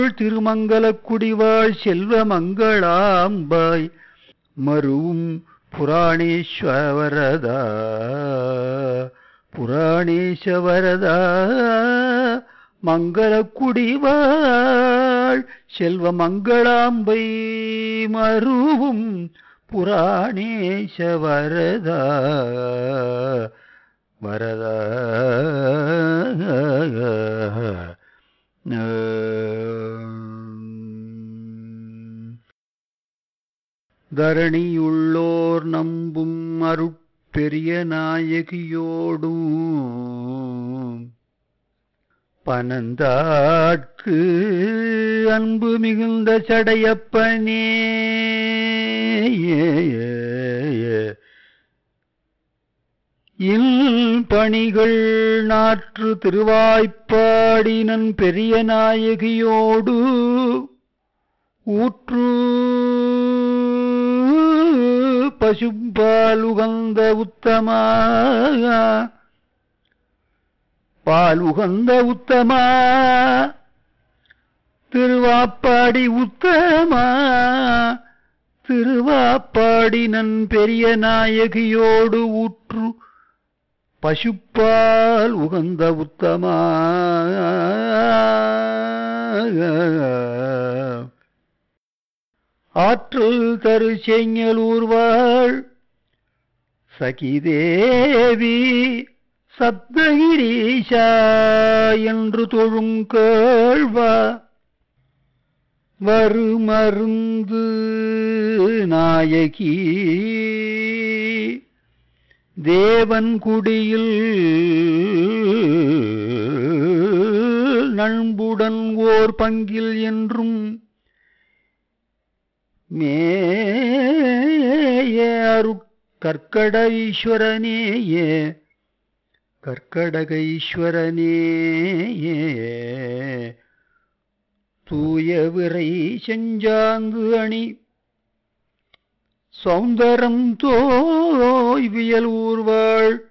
திருமங்கலக் குடிவாழ் செல்வ மங்களாம்பாய் மருவும் புராணேஸ்வரதா புராணேஸ்வரதா மங்களக் குடிவாழ் செல்வ மங்களாம்பை மருவும் புராணேஸ்வரதா வரதா தரணியுள்ளோர் நம்பும் அருட்பெரிய நாயகியோடும் பனந்தாட்கு அன்பு மிகுந்த சடையப்பனே இல் பணிகள் நாற்று திருவாய்ப்பாடினன் பெரிய நாயகியோடு ஊற்று பசும்பால் உகந்த உத்தமா பால் உகந்த உத்தமா திருவாப்பாடி உத்தமா திருவாப்பாடி நன் பெரிய நாயகியோடு ஊற்று பசுப்பால் உகந்த உத்தமா ஆற்றல் தரு செங்கலூர்வாள் சகிதேவி சப்தகிரீஷா என்று தொழுங்கேழ்வா வருமருந்து நாயகி தேவன் குடியில் நண்புடன் ஓர் பங்கில் என்றும் மேயரு கற்கட ஈஸ்வரனேயே கற்கடக ஈஸ்வரனேயே தூய விரை செஞ்சாந்து அணி சௌந்தரம் தோய்வியல் ஊர்வாள்